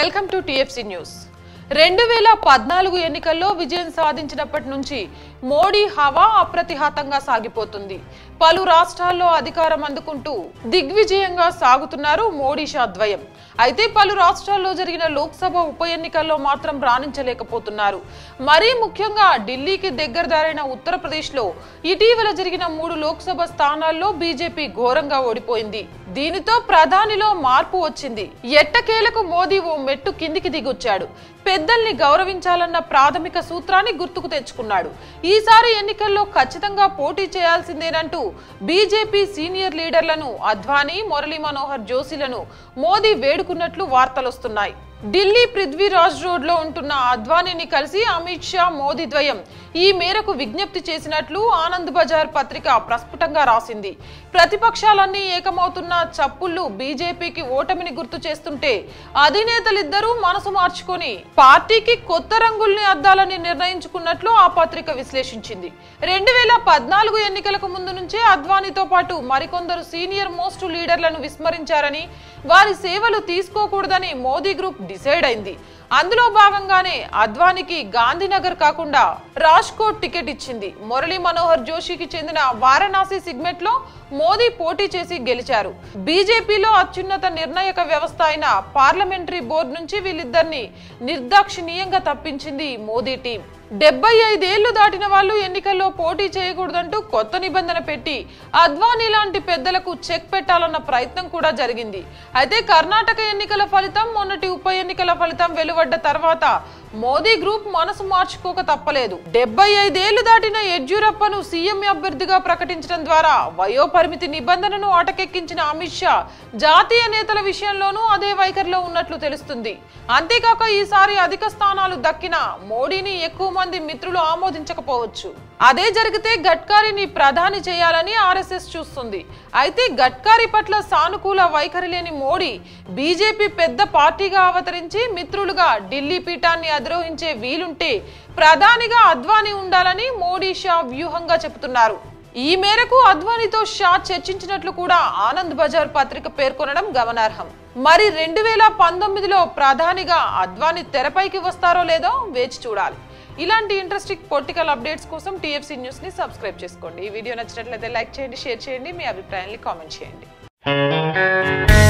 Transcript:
welcome to TFC news రెండు వేల పద్నాలుగు ఎన్నికల్లో విజయం సాధించినప్పటి నుంచి మోడీ హవా అప్రతిహతంగా సాగిపోతుంది పలు రాష్ట్రాల్లో అధికారం అందుకుంటూ దిగ్విజయంగా సాగుతున్నారు మోడీ షా ద్వయం అయితే పలు రాష్ట్రాల్లో జరిగిన లోక్సభ ఉప ఎన్నికల్లో మాత్రం రాణించలేకపోతున్నారు మరీ ముఖ్యంగా ఢిల్లీకి దగ్గరదారైన ఉత్తరప్రదేశ్లో ఇటీవల జరిగిన మూడు లోక్సభ స్థానాల్లో బీజేపీ ఘోరంగా ఓడిపోయింది దీనితో ప్రధానిలో మార్పు వచ్చింది ఎట్టకేలకు మోదీ ఓ మెట్టు కిందికి దిగొచ్చాడు పెద్దల్ని గౌరవించాలన్న ప్రాథమిక సూత్రాన్ని గుర్తుకు తెచ్చుకున్నాడు ఈసారి ఎన్నికల్లో ఖచ్చితంగా పోటీ చేయాల్సిందేనంటూ బీజేపీ సీనియర్ లీడర్లను అద్వానీ మురళీ మనోహర్ జోషిలను మోదీ వేడుకున్నట్లు వార్తలొస్తున్నాయి ఢిల్లీ పృథ్వీరాజ్ రోడ్ లో ఉంటున్న అద్వానీని కలిసి అమిత్ షా మోదీ ద్వయం ఈ మేరకు విజ్ఞప్తి చేసినట్లు ఆనంద్ బజార్ పత్రిక ప్రస్ఫుటంగా రాసింది ప్రతిపక్షాలన్నీ ఏకమవుతున్న చప్పుళ్లు బీజేపీకి ఓటమిని గుర్తు చేస్తుంటే అధినేతలిద్దరూ మనసు మార్చుకొని పార్టీకి కొత్త రంగుల్ని అద్దాలని నిర్ణయించుకున్నట్లు ఆ పత్రిక విశ్లేషించింది రెండు వేల పద్నాలుగు ఎన్నికలకు ముందు నుంచే అద్వానీతో పాటు మరికొందరు సీనియర్ మోస్ట్ లీడర్లను విస్మరించారని వారి సేవలు తీసుకోకూడదని మోదీ గ్రూప్ డిసైడ్ అయింది అందులో భాగంగానే అద్వానికి గాంధీనగర్ కాకుండా రాజ్కోట్ టికెట్ ఇచ్చింది మురళీ మనోహర్ జోషికి చెందిన వారణాసి సిగ్మెంట్ లో మోదీ పోటీ చేసి గెలిచారు బీజేపీలో అత్యున్నత నిర్ణాయక వ్యవస్థ అయిన పార్లమెంటరీ బోర్డు నుంచి వీళ్ళిద్దరిని నిర్దాక్షిణీయంగా తప్పించింది మోదీ టీం డెబ్బై ఐదేళ్లు దాటిన వాళ్ళు ఎన్నికల్లో పోటీ చేయకూడదంటూ కొత్త నిబంధన పెట్టి అద్వానీ లాంటి పెద్దలకు చెక్ పెట్టాలన్న ప్రయత్నం కూడా జరిగింది అయితే కర్ణాటక ఎన్నికల ఫలితం మొన్నటి ఉప ఎన్నికల ఫలితం వెలువడ్డ తర్వాత మోదీ గ్రూప్ మనసు మార్చుకోక తప్పలేదు డెబ్బై ఐదేళ్లు దాటిన యడ్యూరప్పను సీఎం అభ్యర్థిగా ప్రకటించడం ద్వారా వయోపరిమితి నిబంధనను అటకెక్కించిన అమిత్ షా జాతీయ నేతల విషయంలోనూ అదే వైఖరిలో ఉన్నట్లు తెలుస్తుంది అంతేకాక ఈసారి అధిక స్థానాలు దక్కిన మోడీని ఎక్కువ మంది మిత్రులు ఆమోదించకపోవచ్చు అదే జరిగితే గడ్కారీని ప్రధాని చేయాలని ఆర్ఎస్ఎస్ చూస్తుంది అయితే గడ్కారీ పట్ల సానుకూల వైఖరి లేని మోడీ బీజేపీ పెద్ద పార్టీగా అవతరించి మిత్రులుగా ఢిల్లీ పీఠాన్ని అధిరోహించే వీలుంటే ప్రధానిగా అద్వానీ ఉండాలని మోడీ షా వ్యూహంగా చెబుతున్నారు ఈ మేరకు అద్వానీతో షా చర్చించినట్లు కూడా ఆనంద్ బజార్ పత్రిక పేర్కొనడం గమనార్హం మరి రెండు వేల పంతొమ్మిదిలో ప్రధానిగా అద్వానీ తెరపైకి వస్తారో లేదో వేచి చూడాలి ఇలాంటి ఇంట్రెస్టింగ్ పొలిటికల్ అప్డేట్స్ కోసం టీఎఫ్సీ న్యూస్ ని సబ్స్క్రైబ్ చేసుకోండి ఈ వీడియో నచ్చినట్లయితే లైక్ చేయండి షేర్ చేయండి మీ అభిప్రాయాన్ని కామెంట్ చేయండి